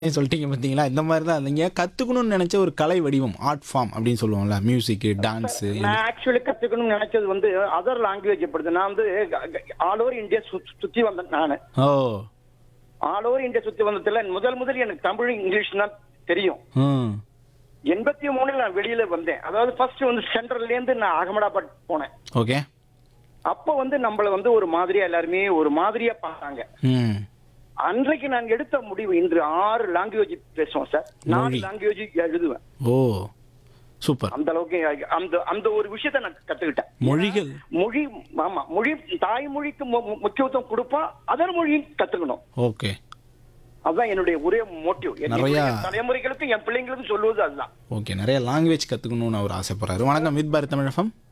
சொல்லிட்டீங்க பார்த்தீங்களா இந்த மாதிரி தான் நீங்கள் கற்றுக்கணும்னு நினச்ச ஒரு கலை வடிவம் ஆர்ட் ஃபார்ம் அப்படின்னு சொல்லுவோம்ல மியூசிக்கு டான்ஸு நான் ஆக்சுவலி கத்துக்கணும்னு நினைச்சது வந்து அதர் லாங்குவேஜ் படுது நான் வந்து ஆல் ஓவர் இந்தியா சுத்தி வந்தேன் நானு ஓ ஆல் ஓவர் இந்தியா சுத்தி வந்ததுல முதல் முதல் எனக்கு தமிழ் இங்கிலீஷ் தான் தெரியும் ம் எண்பத்தி மூணுல நான் வெளியில வந்தேன் அதாவது ஃபர்ஸ்ட் வந்து சென்ட்ரல்ல இருந்து நான் அகமதாபாத் போனேன் ஓகே அப்ப வந்து நம்மள வந்து ஒரு மாதிரியா எல்லாருமே ஒரு மாதிரியா பார்த்தாங்க ம் அன்றைக்கு நான் எடுத்த முடிவு இன்று ஆறு லாங்குவேஜ் பேசுவோம் சார் நாலு மொழி. லாங்குவேஜ் எழுதுவேன் ஓ சூப்பர் அந்த அளவுக்கு அந்த அந்த ஒரு விஷயத்த நான் கத்துக்கிட்டேன் மொழிகள் மொழி ஆமா மொழி தாய்மொழிக்கு மு- மு- முக்கியத்துவம் கொடுப்பா அதர் மொழியும் கத்துக்கணும் ஓகே அதுதான் என்னுடைய ஒரே மோட்டிவ் நிறைய- தலைமுறைகளுக்கும் என் பிள்ளைங்களுக்கும் சொல்லுவது அதுதான் ஓகே நிறைய லாங்குவேஜ் கற்றுக்கணும்னு அவர் ஆசைப்படுறாரு வணக்கம் வித் பாரத் தமிழகம்